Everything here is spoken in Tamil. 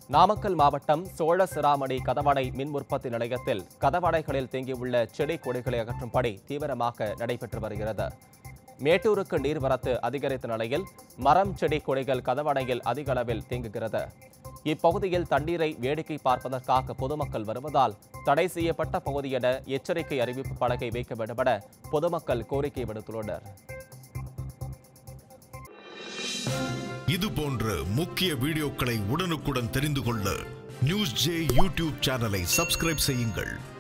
நாமக்கல் மாவட்டம் சோழசிராமணி கதவணை மின் உற்பத்தி நிலையத்தில் கதவணைகளில் தேங்கியுள்ள செடி கொடிகளை அகற்றும் பணி தீவிரமாக நடைபெற்று வருகிறது மேட்டூருக்கு நீர்வரத்து அதிகரித்த நிலையில் மரம் செடி கொடிகள் கதவணையில் அதிக அளவில் தேங்குகிறது இப்பகுதியில் தண்ணீரை வேடிக்கை பார்ப்பதற்காக பொதுமக்கள் வருவதால் தடை செய்யப்பட்ட பகுதி என எச்சரிக்கை அறிவிப்பு பலகை வைக்க வேண்டுமென பொதுமக்கள் கோரிக்கை விடுத்துள்ளனர் இது போன்ற முக்கிய வீடியோக்களை உடனுக்குடன் தெரிந்து கொள்ள நியூஸ் ஜே யூடியூப் சேனலை சப்ஸ்கிரைப் செய்யுங்கள்